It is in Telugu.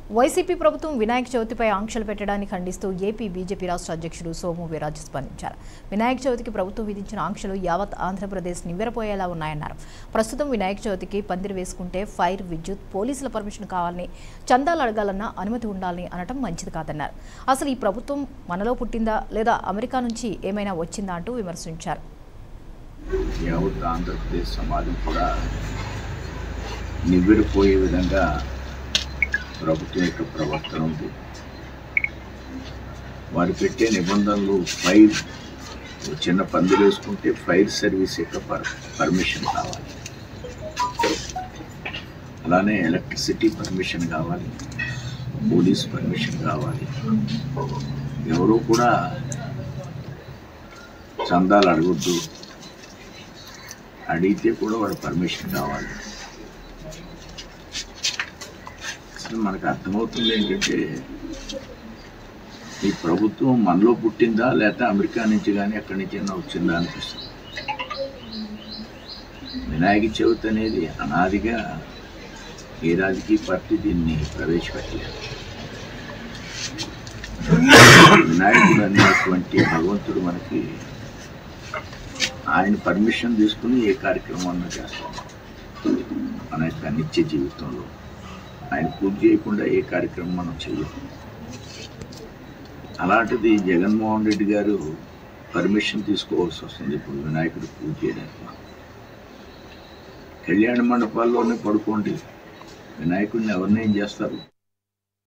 వైసీపీ ప్రభుత్వం వినాయక చవితిపై ఆంక్షలు పెట్టడాన్ని ఖండిస్తూ ఏపీ బీజేపీ రాష్ట్ర అధ్యక్షుడు సోము వీరాజు స్పందించారు వినాయక చవితికి ప్రభుత్వం విధించిన ఆంక్షలు యావత్ ఆంధ్రప్రదేశ్ నివ్వెరపోయేలా ఉన్నాయన్నారు ప్రస్తుతం వినాయక చవితికి పందిరి వేసుకుంటే ఫైర్ విద్యుత్ పోలీసుల పర్మిషన్ కావాలని చందాలు అడగాలన్నా అనుమతి ఉండాలని అనటం మంచిది కాదన్నారు అసలు ఈ ప్రభుత్వం మనలో పుట్టిందా లేదా అమెరికా నుంచి ఏమైనా వచ్చిందా అంటూ విమర్శించారు యావత్ ఆంధ్రప్రదేశ్ సమాజం కూడా నివ్వెరపోయే విధంగా ప్రభుత్వం యొక్క ప్రవర్తన ఉంది వారు పెట్టే నిబంధనలు ఫైర్ చిన్న పందులు వేసుకుంటే ఫైర్ సర్వీస్ యొక్క పర్ పర్మిషన్ కావాలి అలానే ఎలక్ట్రిసిటీ పర్మిషన్ కావాలి పోలీస్ పర్మిషన్ కావాలి ఎవరు కూడా చందాలు అడగొద్దు అడిగితే కూడా వాడు పర్మిషన్ కావాలి అసలు మనకు అర్థమవుతుంది ఏంటంటే ఈ ప్రభుత్వం మనలో పుట్టిందా లేకపోతే అమెరికా నుంచి కానీ ఎక్కడి నుంచి అయినా వచ్చిందా అనిపిస్తుంది వినాయక చవితి అనేది అనాదిగా ఏ రాజకీయ పార్టీ దీన్ని ప్రవేశపెట్టలేదు వినాయకుడు అనేటువంటి భగవంతుడు మనకి ఆయన పర్మిషన్ తీసుకుని ఏ కార్యక్రమాన్ని చేస్తాం మన యొక్క నిత్య జీవితంలో ఆయన పూజ చేయకుండా ఏ కార్యక్రమం మనం చెయ్యం అలాంటిది జగన్మోహన్ రెడ్డి గారు పర్మిషన్ తీసుకోవాల్సి వస్తుంది ఇప్పుడు వినాయకుడు పూజ చేయడానికి కళ్యాణ మండపాల్లోనే పడుకోండి వినాయకుడిని ఎవరిని ఏం చేస్తారు